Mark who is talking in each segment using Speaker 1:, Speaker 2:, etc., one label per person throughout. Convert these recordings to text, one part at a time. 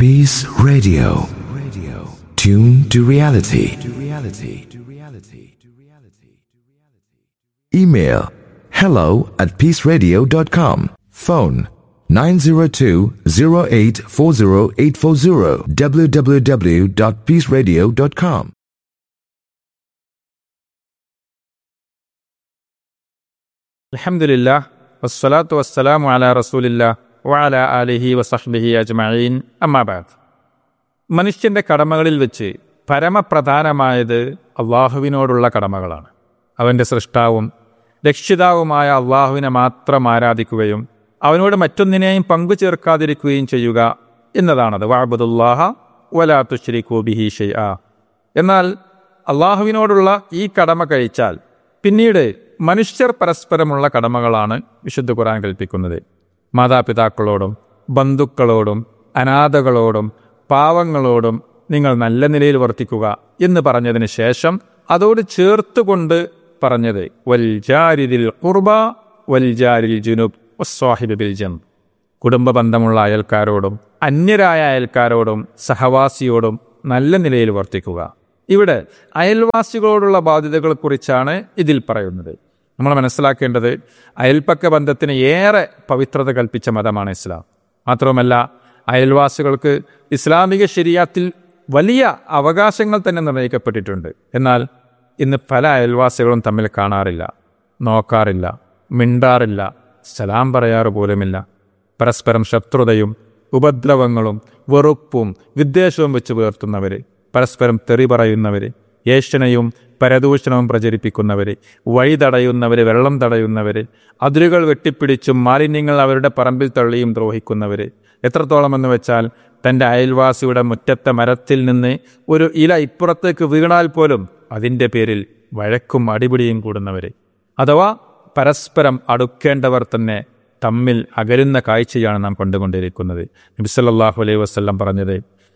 Speaker 1: Peace Radio. Radio. Tune to reality. To reality. To reality. To reality. Email hello at peaceradio.com. Phone 902-0840840 www.peaceradio.com.
Speaker 2: അലഹമുല്ല വസ്സലാത്തു വസ്സലാമു അല റസൂലില്ല വഅല ആലിഹി വസഹ്ബിഹി അജ്മഈൻ അമ്മാബാദ് മനുഷ്യൻ്റെ കടമകളിൽ വെച്ച് പരമപ്രധാനമായത് അള്ളാഹുവിനോടുള്ള കടമകളാണ് അവൻ്റെ സൃഷ്ടാവും രക്ഷിതാവുമായ അള്ളാഹുവിനെ മാത്രം ആരാധിക്കുകയും അവനോട് മറ്റൊന്നിനെയും പങ്കു ചേർക്കാതിരിക്കുകയും ചെയ്യുക എന്നതാണത് വാബുദുല്ലാഹ വലാത്തു ശ്രീ ബിഹി ഷെയ്ആ എന്നാൽ അള്ളാഹുവിനോടുള്ള ഈ കടമ കഴിച്ചാൽ പിന്നീട് മനുഷ്യർ പരസ്പരമുള്ള കടമകളാണ് വിശുദ്ധ ഖുർആൻ കൽപ്പിക്കുന്നത് മാതാപിതാക്കളോടും ബന്ധുക്കളോടും അനാഥകളോടും പാവങ്ങളോടും നിങ്ങൾ നല്ല നിലയിൽ വർത്തിക്കുക എന്ന് പറഞ്ഞതിന് ശേഷം അതോട് ചേർത്തുകൊണ്ട് പറഞ്ഞത് വൽജാരിദിൽ കുർബ വൽജാരിൽ ജുനുബ് വസ്വാഹിബ് ബിൽ ജം കുടുംബ ബന്ധമുള്ള അയൽക്കാരോടും അന്യരായ അയൽക്കാരോടും സഹവാസിയോടും നല്ല നിലയിൽ വർത്തിക്കുക ഇവിടെ അയൽവാസികളോടുള്ള ബാധ്യതകളെക്കുറിച്ചാണ് ഇതിൽ പറയുന്നത് നമ്മൾ മനസ്സിലാക്കേണ്ടത് അയൽപ്പക്ക ബന്ധത്തിന് ഏറെ പവിത്രത കൽപ്പിച്ച മതമാണ് ഇസ്ലാം മാത്രവുമല്ല അയൽവാസികൾക്ക് ഇസ്ലാമിക ശരിയാത്തിൽ വലിയ അവകാശങ്ങൾ തന്നെ നിർണ്ണയിക്കപ്പെട്ടിട്ടുണ്ട് എന്നാൽ ഇന്ന് പല അയൽവാസികളും തമ്മിൽ കാണാറില്ല നോക്കാറില്ല മിണ്ടാറില്ല സലാം പറയാറ് പോലുമില്ല പരസ്പരം ശത്രുതയും ഉപദ്രവങ്ങളും വെറുപ്പും വിദ്വേഷവും വെച്ച് പുലർത്തുന്നവർ പരസ്പരം തെറി പറയുന്നവർ ഏഷണയും പരദൂഷണവും പ്രചരിപ്പിക്കുന്നവർ വഴി തടയുന്നവർ വെള്ളം തടയുന്നവർ അതിരുകൾ വെട്ടിപ്പിടിച്ചും മാലിന്യങ്ങൾ അവരുടെ പറമ്പിൽ തള്ളിയും ദ്രോഹിക്കുന്നവർ എത്രത്തോളം എന്ന് വെച്ചാൽ തൻ്റെ അയൽവാസിയുടെ മുറ്റത്തെ മരത്തിൽ നിന്ന് ഒരു ഇല ഇപ്പുറത്തേക്ക് വീണാൽ പോലും അതിൻ്റെ പേരിൽ വഴക്കും അടിപിടിയും കൂടുന്നവർ അഥവാ പരസ്പരം അടുക്കേണ്ടവർ തന്നെ തമ്മിൽ അകലുന്ന കാഴ്ചയാണ് നാം കണ്ടുകൊണ്ടിരിക്കുന്നത് നബിസല്ലാഹു അലൈഹി വസ്ലം പറഞ്ഞത്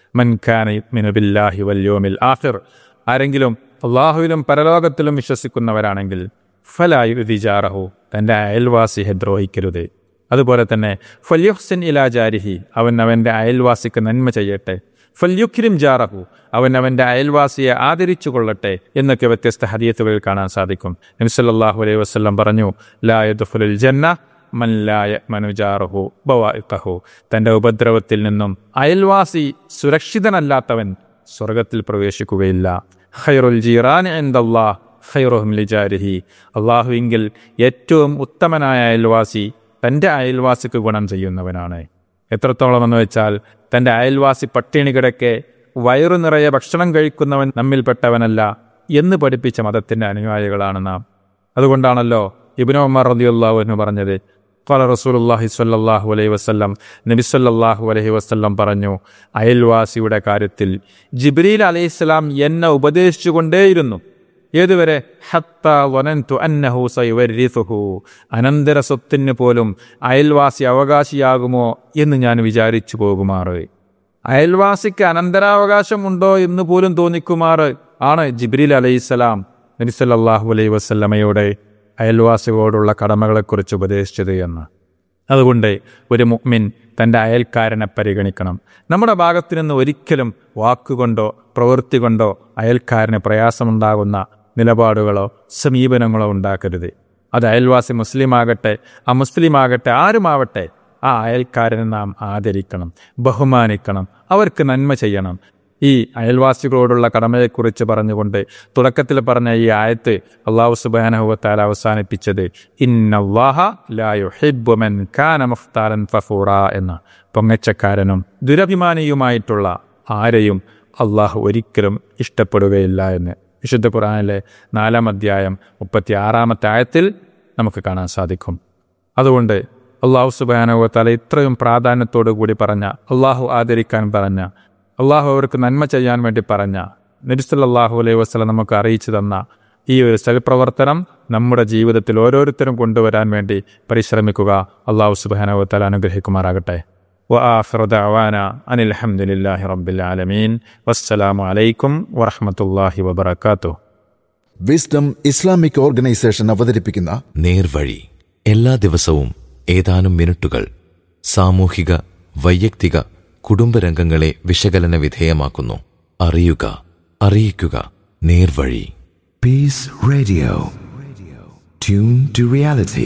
Speaker 2: മൻഖാനിബില്ലാഹി വല്യോമിൽ ആഹിർ ആരെങ്കിലും അള്ളാഹുവിലും പരലോകത്തിലും വിശ്വസിക്കുന്നവരാണെങ്കിൽ ഫലായുദിജാറഹു തൻ്റെ അയൽവാസിയെ ദ്രോഹിക്കരുത് അതുപോലെ തന്നെ ഫല്യുഹ്സൻ ഇലാജാരിഹി അവൻ അവൻ്റെ അയൽവാസിക്ക് നന്മ ചെയ്യട്ടെ ഫല്യുഖിരിം ജാറഹു അവൻ അവൻ്റെ അയൽവാസിയെ ആദരിച്ചു കൊള്ളട്ടെ എന്നൊക്കെ വ്യത്യസ്ത ഹദീത്തുകളിൽ കാണാൻ സാധിക്കും നബിസല്ലാഹു അലൈഹി വസ്ലം പറഞ്ഞു ലായദുഫുൽ ജന്ന മല്ലായ മനുജാറഹു ബവാഇഖഹു തൻ്റെ ഉപദ്രവത്തിൽ നിന്നും അയൽവാസി സുരക്ഷിതനല്ലാത്തവൻ സ്വർഗത്തിൽ പ്രവേശിക്കുകയില്ല ഖൈറുൽ ജീറാൻ എന്തല്ലാ ഖൈറുഹും ലിജാരിഹി അള്ളാഹുവിങ്കിൽ ഏറ്റവും ഉത്തമനായ അയൽവാസി തൻ്റെ അയൽവാസിക്ക് ഗുണം ചെയ്യുന്നവനാണ് എത്രത്തോളം എന്ന് വെച്ചാൽ തൻ്റെ അയൽവാസി പട്ടിണി കിടക്കെ വയറു നിറയെ ഭക്ഷണം കഴിക്കുന്നവൻ നമ്മിൽപ്പെട്ടവനല്ല എന്ന് പഠിപ്പിച്ച മതത്തിൻ്റെ അനുയായികളാണ് നാം അതുകൊണ്ടാണല്ലോ ഇബിനു ഉമർ റളിയല്ലാഹു അൻഹു പറഞ്ഞത് ഖാല റസൂലുള്ളാഹി സ്വല്ലല്ലാഹു അലൈഹി വസല്ലം നബി സല്ലല്ലാഹു അലൈഹി വസല്ലം പറഞ്ഞു അയൽവാസിയുടെ കാര്യത്തിൽ ജിബ്രീൽ അലൈഹിസ്സലാം എന്നെ ഉപദേശിച്ചുകൊണ്ടേയിരുന്നു ഏതുവരെ ഹത്ത വനന്തു അന്നഹു സൈവരിസുഹു അനന്തര സ്വത്തിന് പോലും അയൽവാസി അവകാശിയാകുമോ എന്ന് ഞാൻ വിചാരിച്ചു പോകുമാറ് അയൽവാസിക്ക് അനന്തരാവകാശമുണ്ടോ എന്ന് പോലും തോന്നിക്കുമാറ് ആണ് ജിബ്രീൽ അലൈഹിസ്സലാം നബി സല്ലല്ലാഹു അലൈഹി വസല്ലമയുടെ അയൽവാസികളോടുള്ള കടമകളെക്കുറിച്ച് ഉപദേശിച്ചത് എന്ന് അതുകൊണ്ട് ഒരു മുഅ്മിൻ തൻ്റെ അയൽക്കാരനെ പരിഗണിക്കണം നമ്മുടെ ഭാഗത്തു നിന്ന് ഒരിക്കലും വാക്കുകൊണ്ടോ പ്രവൃത്തി കൊണ്ടോ അയൽക്കാരന് പ്രയാസമുണ്ടാകുന്ന നിലപാടുകളോ സമീപനങ്ങളോ ഉണ്ടാക്കരുത് അത് അയൽവാസി മുസ്ലിമാകട്ടെ അമുസ്ലിമാകട്ടെ ആരുമാവട്ടെ ആ അയൽക്കാരനെ നാം ആദരിക്കണം ബഹുമാനിക്കണം അവർക്ക് നന്മ ചെയ്യണം ഈ അയൽവാസികളോടുള്ള കടമയെക്കുറിച്ച് പറഞ്ഞുകൊണ്ട് തുടക്കത്തിൽ പറഞ്ഞ ഈ ആയത്ത് അള്ളാഹു സുബാനഹുവത്താൽ അവസാനിപ്പിച്ചത് ഇന്നല്ലാഹ ലായുഹിബ്ബുമൻ കാന മുഫ്താലൻ ഫഫൂറ എന്ന പൊങ്ങച്ചക്കാരനും ദുരഭിമാനിയുമായിട്ടുള്ള ആരെയും അള്ളാഹു ഒരിക്കലും ഇഷ്ടപ്പെടുകയില്ല എന്ന് വിശുദ്ധ ഖുറാനിലെ നാലാം അധ്യായം മുപ്പത്തി ആറാമത്തെ ആയത്തിൽ നമുക്ക് കാണാൻ സാധിക്കും അതുകൊണ്ട് അള്ളാഹു സുബാനുവത്താല ഇത്രയും പ്രാധാന്യത്തോടു കൂടി പറഞ്ഞ അള്ളാഹു ആദരിക്കാൻ പറഞ്ഞ അള്ളാഹു അവർക്ക് നന്മ ചെയ്യാൻ വേണ്ടി പറഞ്ഞ നബിസ്വല്ലാഹു അലൈഹി വസ്ലം നമുക്ക് അറിയിച്ചു തന്ന ഈ ഒരു സൽപ്രവർത്തനം നമ്മുടെ ജീവിതത്തിൽ ഓരോരുത്തരും കൊണ്ടുവരാൻ വേണ്ടി പരിശ്രമിക്കുക അള്ളാഹു സുബാനുവത്താല അനുഗ്രഹിക്കുമാറാകട്ടെ وآخر دعوانا أن الحمد لله رب العالمين والسلام عليكم ورحمة الله وبركاته
Speaker 3: വിസ്ഡം ഇസ്ലാമിക് ഓർഗനൈസേഷൻ അവതരിപ്പിക്കുന്ന
Speaker 1: നേർവഴി എല്ലാ ദിവസവും ഏതാനും മിനിറ്റുകൾ സാമൂഹിക വൈയക്തിക കുടുംബരംഗങ്ങളെ വിശകലന വിധേയമാക്കുന്നു അറിയുക അറിയിക്കുക നേർവഴി peace radio tune to reality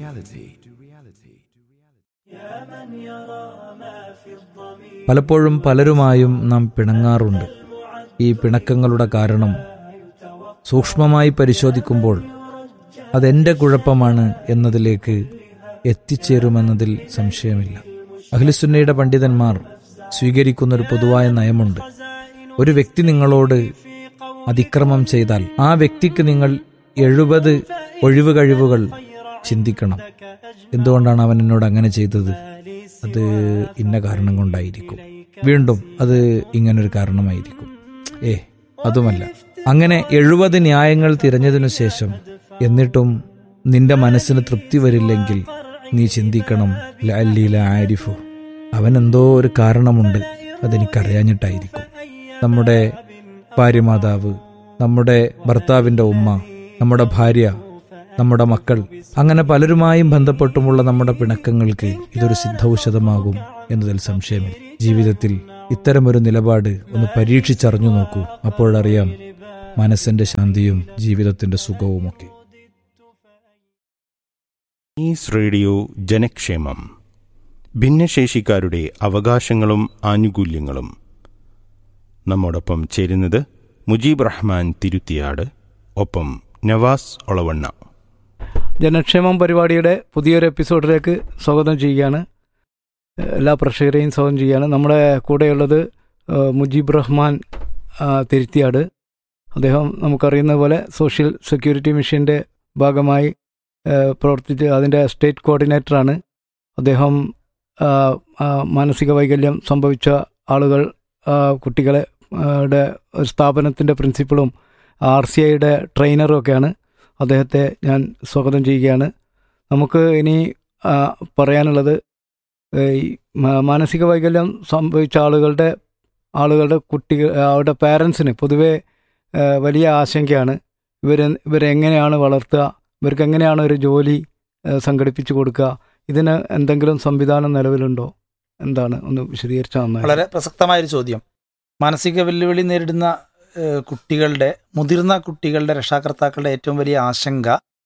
Speaker 4: പലപ്പോഴും പലരുമായും നാം പിണങ്ങാറുണ്ട് ഈ പിണക്കങ്ങളുടെ കാരണം സൂക്ഷ്മമായി പരിശോധിക്കുമ്പോൾ അതെന്റെ കുഴപ്പമാണ് എന്നതിലേക്ക് എത്തിച്ചേരുമെന്നതിൽ സംശയമില്ല അഖിലുസുന്നയുടെ പണ്ഡിതന്മാർ സ്വീകരിക്കുന്ന ഒരു പൊതുവായ നയമുണ്ട് ഒരു വ്യക്തി നിങ്ങളോട് അതിക്രമം ചെയ്താൽ ആ വ്യക്തിക്ക് നിങ്ങൾ എഴുപത് ഒഴിവ് കഴിവുകൾ ചിന്തിക്കണം എന്തുകൊണ്ടാണ് അവൻ എന്നോട് അങ്ങനെ ചെയ്തത് അത് ഇന്ന കാരണം കൊണ്ടായിരിക്കും വീണ്ടും അത് ഇങ്ങനൊരു കാരണമായിരിക്കും ഏ അതുമല്ല അങ്ങനെ എഴുപത് ന്യായങ്ങൾ തിരഞ്ഞതിനു ശേഷം എന്നിട്ടും നിന്റെ മനസ്സിന് തൃപ്തി വരില്ലെങ്കിൽ നീ ചിന്തിക്കണം ലഅല്ലീല ആരിഫു അവൻ എന്തോ ഒരു കാരണമുണ്ട് അതെനിക്കറിയാഞ്ഞിട്ടായിരിക്കും നമ്മുടെ ഭാര്യമാതാവ് നമ്മുടെ ഭർത്താവിൻ്റെ ഉമ്മ നമ്മുടെ ഭാര്യ നമ്മുടെ മക്കൾ അങ്ങനെ പലരുമായും ബന്ധപ്പെട്ടുമുള്ള നമ്മുടെ പിണക്കങ്ങൾക്ക് ഇതൊരു സിദ്ധൌഷധമാകും എന്നതിൽ സംശയമില്ല ജീവിതത്തിൽ ഇത്തരമൊരു നിലപാട് ഒന്ന് പരീക്ഷിച്ചറിഞ്ഞു നോക്കൂ അപ്പോഴറിയാം മനസ്സിന്റെ ശാന്തിയും ജീവിതത്തിന്റെ സുഖവുമൊക്കെ
Speaker 5: ഈസ് റേഡിയോ ജനക്ഷേമം ഭിന്നശേഷിക്കാരുടെ അവകാശങ്ങളും ആനുകൂല്യങ്ങളും നമ്മോടൊപ്പം ചേരുന്നത് മുജീബ് റഹ്മാൻ തിരുത്തിയാട് ഒപ്പം നവാസ് ഒളവണ്ണ
Speaker 6: ജനക്ഷേമം പരിപാടിയുടെ പുതിയൊരു എപ്പിസോഡിലേക്ക് സ്വാഗതം ചെയ്യുകയാണ് എല്ലാ പ്രേക്ഷകരെയും സ്വാഗതം ചെയ്യുകയാണ് നമ്മുടെ കൂടെയുള്ളത് ഏഹ്, മുജീബ് റഹ്മാൻ ആ, തിരുത്തിയാട് അദ്ദേഹം നമുക്കറിയുന്ന പോലെ സോഷ്യൽ സെക്യൂരിറ്റി മിഷൻ്റെ ഭാഗമായി ഏഹ്, പ്രവർത്തിച്ച് അതിൻ്റെ സ്റ്റേറ്റ് കോർഡിനേറ്ററാണ് അദ്ദേഹം ആ, ആ, മാനസിക വൈകല്യം സംഭവിച്ച ആളുകൾ ആ, കുട്ടികളെ ആ, ടെ ഒരു സ്ഥാപനത്തിൻ്റെ പ്രിൻസിപ്പളും ആർ സി ഐയുടെ ട്രെയിനറും ഒക്കെയാണ് അദ്ദേഹത്തെ ഞാൻ സ്വാഗതം ചെയ്യുകയാണ് നമുക്ക് ഇനി ആ, പറയാനുള്ളത് ഏ, ഈ മാ- മാനസിക വൈകല്യം സംഭവിച്ച ആളുകളുടെ ആളുകളുടെ കുട്ടികൾ അവരുടെ പാരൻസിന് പൊതുവേ ഏ, വലിയ ആശങ്കയാണ് ഇവരെ ഇവരെങ്ങനെയാണ് വളർത്തുക ഇവർക്ക് എങ്ങനെയാണ് ഒരു ജോലി ഏ, സംഘടിപ്പിച്ചു കൊടുക്കുക ഇതിന് എന്തെങ്കിലും സംവിധാനം നിലവിലുണ്ടോ എന്താണ് ഒന്ന് വിശദീകരിച്ചാൽ നന്നായി
Speaker 7: വളരെ പ്രസക്തമായൊരു ചോദ്യം മാനസിക വെല്ലുവിളി നേരിടുന്ന ഏഹ്, കുട്ടികളുടെ മുതിർന്ന കുട്ടികളുടെ രക്ഷാകർത്താക്കളുടെ ഏറ്റവും വലിയ ആശങ്ക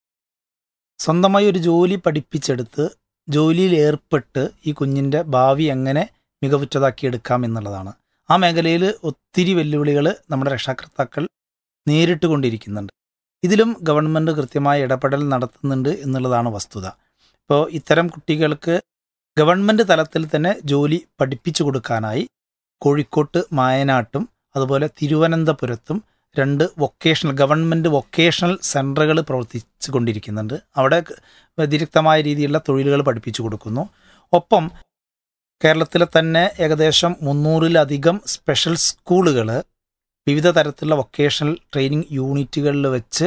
Speaker 7: സ്വന്തമായി ഒരു ജോലി പഠിപ്പിച്ചെടുത്ത് ജോലിയിൽ ഏർപ്പെട്ട് ഈ കുഞ്ഞിൻ്റെ ഭാവി എങ്ങനെ മികവുറ്റതാക്കി എടുക്കാം എന്നുള്ളതാണ് ആ മേഖലയിൽ ഒത്തിരി വെല്ലുവിളികൾ നമ്മുടെ രക്ഷാകർത്താക്കൾ നേരിട്ട് കൊണ്ടിരിക്കുന്നുണ്ട് ഇതിലും ഗവൺമെൻറ് കൃത്യമായ ഇടപെടൽ നടത്തുന്നുണ്ട് എന്നുള്ളതാണ് വസ്തുത ഇപ്പോൾ ഇത്തരം കുട്ടികൾക്ക് ഗവൺമെൻറ് തലത്തിൽ തന്നെ ജോലി പഠിപ്പിച്ചു കൊടുക്കാനായി കോഴിക്കോട്ട് മായനാട്ടും അതുപോലെ തിരുവനന്തപുരത്തും രണ്ട് വൊക്കേഷണൽ ഗവൺമെൻറ് വൊക്കേഷണൽ സെൻറ്ററുകൾ പ്രവർത്തിച്ചു കൊണ്ടിരിക്കുന്നുണ്ട് അവിടെ വ്യതിരിക്തമായ രീതിയിലുള്ള തൊഴിലുകൾ പഠിപ്പിച്ചു കൊടുക്കുന്നു ഒപ്പം കേരളത്തിലെ തന്നെ ഏകദേശം മുന്നൂറിലധികം സ്പെഷ്യൽ സ്കൂളുകൾ വിവിധ തരത്തിലുള്ള വൊക്കേഷണൽ ട്രെയിനിങ് യൂണിറ്റുകളിൽ വെച്ച്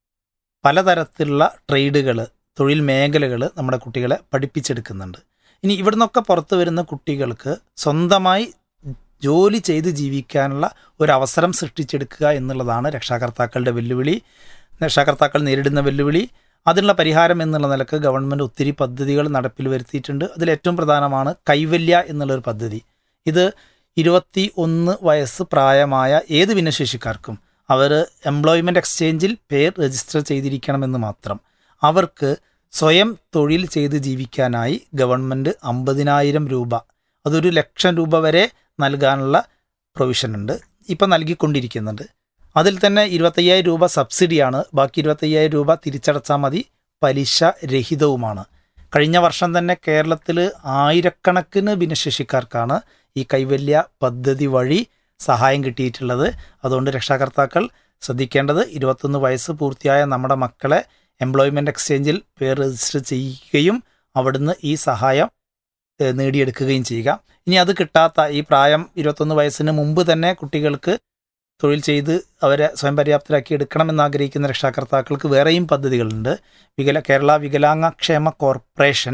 Speaker 7: പലതരത്തിലുള്ള ട്രേഡുകൾ തൊഴിൽ മേഖലകൾ നമ്മുടെ കുട്ടികളെ പഠിപ്പിച്ചെടുക്കുന്നുണ്ട് ഇനി ഇവിടുന്നൊക്കെ പുറത്തു വരുന്ന കുട്ടികൾക്ക് സ്വന്തമായി ജോലി ചെയ്ത് ജീവിക്കാനുള്ള ഒരു അവസരം സൃഷ്ടിച്ചെടുക്കുക എന്നുള്ളതാണ് രക്ഷാകർത്താക്കളുടെ വെല്ലുവിളി രക്ഷാകർത്താക്കൾ നേരിടുന്ന വെല്ലുവിളി അതിനുള്ള പരിഹാരം എന്നുള്ള നിലക്ക് ഗവൺമെൻറ് ഒത്തിരി പദ്ധതികൾ നടപ്പിൽ വരുത്തിയിട്ടുണ്ട് അതിൽ ഏറ്റവും പ്രധാനമാണ് കൈവല്യ എന്നുള്ളൊരു പദ്ധതി ഇത് ഇരുപത്തി ഒന്ന് വയസ്സ് പ്രായമായ ഏത് ഭിന്നശേഷിക്കാർക്കും അവർ എംപ്ലോയ്മെൻറ്റ് എക്സ്ചേഞ്ചിൽ പേർ രജിസ്റ്റർ ചെയ്തിരിക്കണമെന്ന് മാത്രം അവർക്ക് സ്വയം തൊഴിൽ ചെയ്ത് ജീവിക്കാനായി ഗവൺമെൻറ് അമ്പതിനായിരം രൂപ അതൊരു ലക്ഷം രൂപ വരെ നൽകാനുള്ള പ്രൊവിഷൻ ഉണ്ട് ഇപ്പം നൽകിക്കൊണ്ടിരിക്കുന്നുണ്ട് അതിൽ തന്നെ ഇരുപത്തയ്യായിരം രൂപ സബ്സിഡിയാണ് ബാക്കി ഇരുപത്തയ്യായിരം രൂപ തിരിച്ചടച്ചാൽ മതി പലിശ രഹിതവുമാണ് കഴിഞ്ഞ വർഷം തന്നെ കേരളത്തിൽ ആയിരക്കണക്കിന് ഭിന്നശേഷിക്കാർക്കാണ് ഈ കൈവല്യ പദ്ധതി വഴി സഹായം കിട്ടിയിട്ടുള്ളത് അതുകൊണ്ട് രക്ഷാകർത്താക്കൾ ശ്രദ്ധിക്കേണ്ടത് ഇരുപത്തൊന്ന് വയസ്സ് പൂർത്തിയായ നമ്മുടെ മക്കളെ എംപ്ലോയ്മെൻറ്റ് എക്സ്ചേഞ്ചിൽ പേർ രജിസ്റ്റർ ചെയ്യുകയും അവിടുന്ന് ഈ സഹായം ഏഹ്, നേടിയെടുക്കുകയും ചെയ്യുക ഇനി അത് കിട്ടാത്ത ഈ പ്രായം ഇരുപത്തൊന്ന് വയസ്സിന് മുമ്പ് തന്നെ കുട്ടികൾക്ക് തൊഴിൽ ചെയ്ത് അവരെ സ്വയം പര്യാപ്തരാക്കി എടുക്കണമെന്ന് ആഗ്രഹിക്കുന്ന രക്ഷാകർത്താക്കൾക്ക് വേറെയും പദ്ധതികളുണ്ട് വികല കേരള വികലാംഗക്ഷേമ കോർപ്പറേഷൻ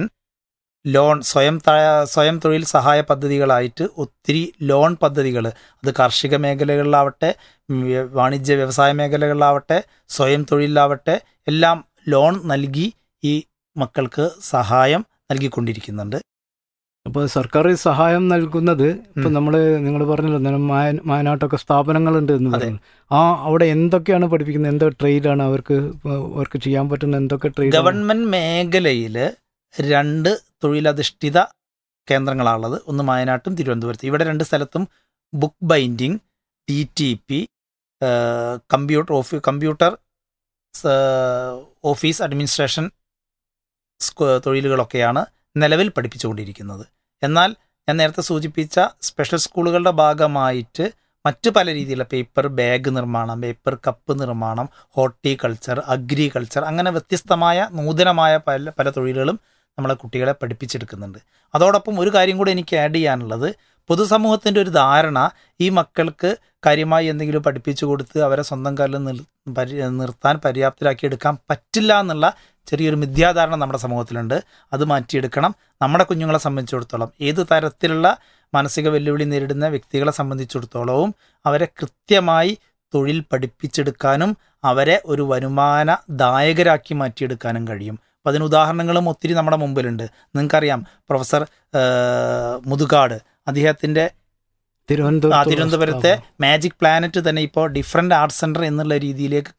Speaker 7: ലോൺ സ്വയം ത- സ്വയം തൊഴിൽ സഹായ പദ്ധതികളായിട്ട് ഒത്തിരി ലോൺ പദ്ധതികൾ അത് കാർഷിക മേഖലകളിലാവട്ടെ ഉം, വ്യ- വാണിജ്യ വ്യവസായ മേഖലകളിലാവട്ടെ സ്വയം തൊഴിലിലാവട്ടെ എല്ലാം ലോൺ നൽകി ഈ മക്കൾക്ക് സഹായം നൽകിക്കൊണ്ടിരിക്കുന്നുണ്ട്
Speaker 6: അപ്പോൾ സർക്കാർ സഹായം നൽകുന്നത് ഇപ്പം നമ്മൾ നിങ്ങൾ പറഞ്ഞല്ലോ നേരം മായ- വയനാട്ടൊക്കെ സ്ഥാപനങ്ങളുണ്ട് എന്ന്
Speaker 7: അതെ.
Speaker 6: പറഞ്ഞു ആ അവിടെ എന്തൊക്കെയാണ് പഠിപ്പിക്കുന്നത് എന്തോ ട്രെയിലാണ് അവർക്ക് ഇപ്പൊ അവർക്ക് ചെയ്യാൻ പറ്റുന്ന എന്തൊക്കെ ട്രെയിൻ
Speaker 7: ഗവൺമെന്റ് മേഖലയിൽ രണ്ട് തൊഴിലധിഷ്ഠിത കേന്ദ്രങ്ങളാണുള്ളത് ഒന്ന് വയനാട്ടും തിരുവനന്തപുരത്തും ഇവിടെ രണ്ട് സ്ഥലത്തും book binding T T P computer office computer സ- ഓഫീസ് അഡ്മിനിസ്ട്രേഷൻ സ്കു- തൊഴിലുകളൊക്കെയാണ് നിലവിൽ പഠിപ്പിച്ചുകൊണ്ടിരിക്കുന്നത് എന്നാൽ ഞാൻ നേരത്തെ സൂചിപ്പിച്ച സ്പെഷ്യൽ സ്കൂളുകളുടെ ഭാഗമായിട്ട് മറ്റ് പല രീതിയിലുള്ള പേപ്പർ ബാഗ് നിർമ്മാണം പേപ്പർ കപ്പ് നിർമ്മാണം ഹോർട്ടിക്കൾച്ചർ അഗ്രികൾച്ചർ അങ്ങനെ വ്യത്യസ്തമായ നൂതനമായ പല പല തൊഴിലുകളും നമ്മളെ കുട്ടികളെ പഠിപ്പിച്ചെടുക്കുന്നുണ്ട് അതോടൊപ്പം ഒരു കാര്യം കൂടി എനിക്ക് ആഡ് ചെയ്യാനുള്ളത് പൊതുസമൂഹത്തിൻ്റെ ഒരു ധാരണ ഈ മക്കൾക്ക് കാര്യമായി എന്തെങ്കിലും പഠിപ്പിച്ചു കൊടുത്ത് അവരെ സ്വന്തം കാലിൽ നിർ പരി നിർത്താൻ പര്യാപ്തരാക്കി എടുക്കാൻ പറ്റില്ല എന്നുള്ള ചെറിയൊരു മിഥ്യാധാരണ നമ്മുടെ സമൂഹത്തിലുണ്ട് അത് മാറ്റിയെടുക്കണം നമ്മുടെ കുഞ്ഞുങ്ങളെ സംബന്ധിച്ചിടത്തോളം ഏത് തരത്തിലുള്ള മാനസിക വെല്ലുവിളി നേരിടുന്ന വ്യക്തികളെ സംബന്ധിച്ചിടത്തോളവും അവരെ കൃത്യമായി തൊഴിൽ പഠിപ്പിച്ചെടുക്കാനും അവരെ ഒരു വരുമാനദായകരാക്കി മാറ്റിയെടുക്കാനും കഴിയും അപ്പോൾ അതിന് ഉദാഹരണങ്ങളും ഒത്തിരി നമ്മുടെ മുമ്പിലുണ്ട് നിങ്ങൾക്കറിയാം പ്രൊഫസർ ആ, മുതുകാട് അദ്ദേഹത്തിൻ്റെ ആ
Speaker 6: തിരുവനന്തപുരത്ത്
Speaker 7: തിരുവനന്തപുരത്തെ മാജിക് പ്ലാനറ്റ് തന്നെ ഇപ്പോൾ ഡിഫറെൻ്റ് ആർട്ട് സെൻറ്റർ എന്നുള്ള രീതിയിലേക്ക്